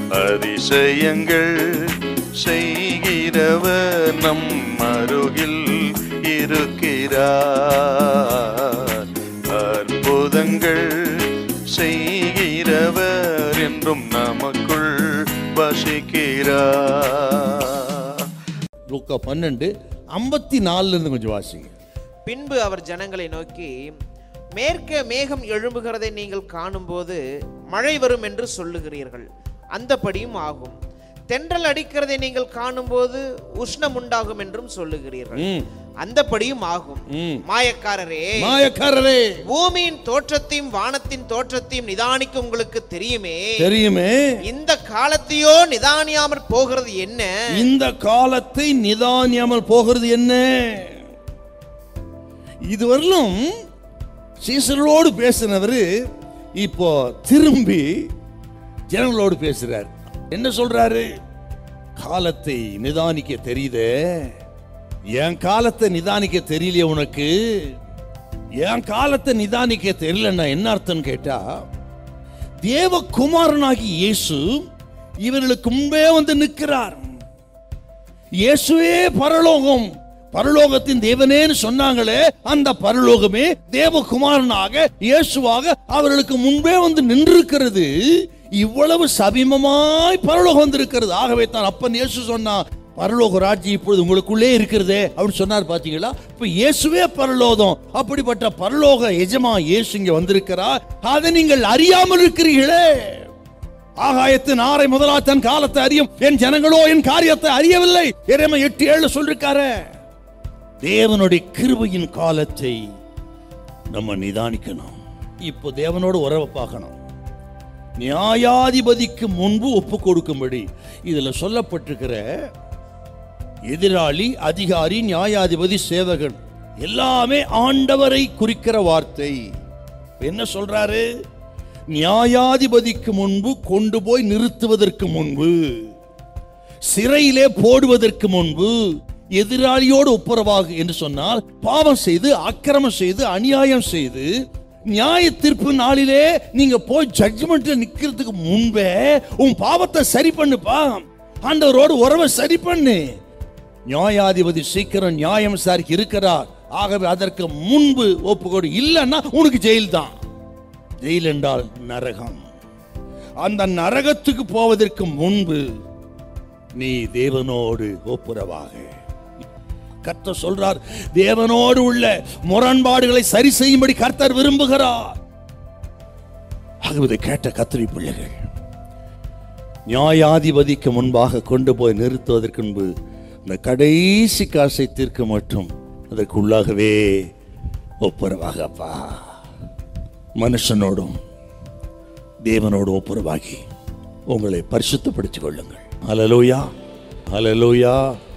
அதிசயங்கள் செய்கிறவர் நம் அருகில் இருக்கிறார் அற்புதங்கள் செய்கிறவர் என்றும் நமக்குள் வசிக்கிறார் லூக்கா பன்னெண்டு ஐம்பத்தி நாலுல இருந்து கொஞ்சம் வாசிங்க பின்பு அவர் ஜனங்களை நோக்கி மேற்கே மேகம் எழும்புகிறதை நீங்கள் காணும்போது மழை வரும் என்று சொல்லுகிறீர்கள் அந்தபடியும் ஆகும் தென்றல் அடிக்கிறதை நீங்கள் காணும்போது உஷ்ணம் உண்டாகும் என்றும் சொல்லுகிறீர்கள் ம், அந்தபடியும் ஆகும் ம். மாயக்காரரே மாயக்காரரே பூமியின் தோற்றத்தையும் வானத்தின் தோற்றத்தையும் நிதானிக்க உங்களுக்கு தெரியுமே தெரியுமே இந்த காலத்தையோ நிதானியாமற் போகிறது என்ன இந்த காலத்தை நிதானியாமல் போகிறது என்ன இதுவரையிலும் சீசர்களோடு பேசினவர் இப்போ திரும்பி ஜனங்களோடு பேசுறார் என்ன சொல்றாரு காலத்தை நிதானிக்க தெரியுதே என் காலத்தை நிதானிக்க தெரியலையே உனக்கு என் காலத்தை நிதானிக்க தெரியலன்னா என்ன அர்த்தம் கேட்டா தேவகுமாரனாகி இயேசு இவர்களுக்கு முன்பே வந்து நிற்கிறார் இயேசுவே பரலோகம் பரலோகத்தின் தேவனேன்னு சொன்னாங்களே அந்த பரலோகமே தேவகுமாரனாக இயேசுவாக அவர்களுக்கு முன்பே வந்து நின்றிருக்கிறது இவ்வளவு சமீபமாய் பரலோகம் வந்திருக்கிறது ஆகவே தான் அப்பன் இயேசு சொன்னா பரலோக ராஜ்யம் இப்பொழுது உங்களுக்குள்ளே இருக்கிறதே அப்படின்னு சொன்னார் பாத்தீங்களா இப்ப இயேசுவே பரலோகம் அப்படிப்பட்ட பரலோக எஜமா இயேசு இங்க வந்திருக்கிறார் அதை நீங்கள் அறியாமல் இருக்கிறீர்களே ஆகாயத்தின் ஆரை முதலா தன் காலத்தை அறியும் என் ஜனங்களோ என் காரியத்தை அறியவில்லை இறைமை எட்டு ஏழு சொல்லிருக்காரு தேவனுடைய கிருபையின் காலத்தை நம்ம நிதானிக்கணும் இப்போ தேவனோட உறவை பார்க்கணும் நியாயாதிபதிக்கு முன்பு ஒப்பு கொடுக்கும்படி இதுல சொல்லப்பட்டிருக்கிற எதிராளி அதிகாரி நியாயாதிபதி சேவகன் எல்லாமே ஆண்டவரை குறிக்கிற வார்த்தை என்ன சொல்றாரு நியாயாதிபதிக்கு முன்பு கொண்டு போய் நிறுத்துவதற்கு முன்பு சிறையிலே போடுவதற்கு முன்பு எதிராளியோடு ஒப்புரவாகு என்று சொன்னால் பாவம் செய்து அக்கிரமம் செய்து அநியாயம் செய்து நியாய தீர்ப்பு நாளிலே நீங்க போய் ஜட்ஜ்மெண்ட்ல நிக்கிறதுக்கு முன்பே உன் பாவத்தை சரி பண்ணுப்பா ஆண்டவரோடு உறவை சரி பண்ணு நியாயாதிபதி சீக்கிரம் நியாயம் விசாரிக்க இருக்கிறார் ஆகவே அதற்கு முன்பு ஒப்புக்கொடு இல்லைன்னா உனக்கு ஜெயில் தான் ஜெயில் என்றால் நரகம் அந்த நரகத்துக்கு போவதற்கு முன்பு நீ தேவனோடு ஒப்புரவாக கர்த்தர் சொல்றார் தேவனோடு உள்ள முரண்பாடுகளை சரி செய்யும்படி கர்த்தர் விரும்புகிறார் ஆகவே இதை கேட்ட கத்திரி பிள்ளைகள் நியாயாதிபதிக்கு முன்பாக கொண்டு போய் நிறுத்துவதற்கு முன்பு இந்த கடைசி காசை தீர்க்க மட்டும் அதற்குள்ளாகவே ஒப்புரவாகப்பா மனுஷனோடும் தேவனோடு ஒப்புரவாகி உங்களை பரிசுத்தப்படுத்திக் கொள்ளுங்கள் அலலூயா அலலூயா